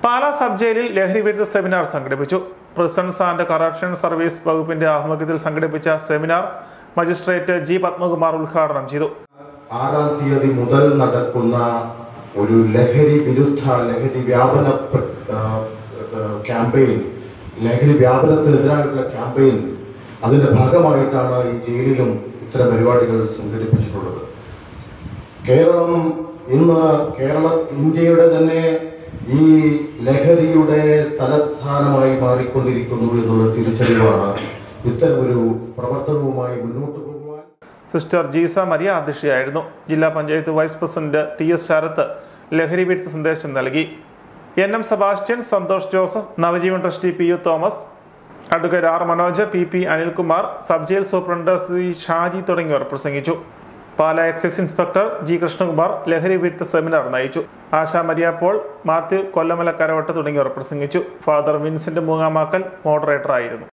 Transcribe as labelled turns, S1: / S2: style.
S1: Pala sub ജയിലിൽ ലഹരി വിരുദ്ധ സെമിനാർ സംഘടിപ്പിച്ചു പ്രിസൺസ് ആൻഡ് കറപ്ഷൻ സർവീസ് വകുപ്പിന്റെ ആഭിമുഖ്യത്തിൽ സംഘടിപ്പിച്ച സെമിനാർ മജിസ്ട്രേറ്റ് ജി പത്മകുമാർ ഉദ്ഘാടനം ചെയ്തു
S2: ആറാം തീയതി മുതൽ നടക്കുന്ന ഒരു ലഹരി വിരുദ്ധ ലഹരി വ്യാപന പ- ആ, ആ, ക്യാമ്പയിൻ ലഹരി വ്യാപനത്തിനെതിരായിട്ടുള്ള ക്യാമ്പയിൻ അതിന്റെ ഭാഗമായിട്ടാണ് ഈ ജയിലിലും ഇത്തരം പരിപാടികൾ സംഘടിപ്പിച്ചിട്ടുള്ളത് കേരളം ഇന്ന് കേരള ഇന്ത്യയുടെ തന്നെ ഈ ലഹരിയുടെ സ്ഥലസ്ഥാനമായി മാറിക്കൊണ്ടിരിക്കുന്നു എന്നുള്ള തിരിച്ചറിവാണ് ഇത്തരമൊരു പ്രവർത്തനവുമായി മുന്നോട്ട് പോകുവാൻ
S1: സിസ്റ്റർ ജീസ മരിയ അധ്യക്ഷയായിരുന്നു ജില്ലാ panchayat vice president T S Sarath ലഹരി വിരുദ്ധ സന്ദേശം നൽകി N M Sebastian Santhosh Joseph Navajeevan trustee P U Thomas advocate R Manoj P P Anilkumar sub jail superintendent Shri Shaji തുടങ്ങിയവർ പ്രസംഗിച്ചു Pala excise inspector G Krishnakumar ലഹരി വിരുദ്ധ സെമിനാർ നയിച്ചു ആശാ മരിയ പോൾ മാത്യു കൊല്ലമല കരവട്ട് തുടങ്ങിയവർ പ്രസംഗിച്ചു ഫാദർ വിൻസെന്റ് മൂങ്ങാമാക്കൽ മോഡറേറ്ററായിരുന്നു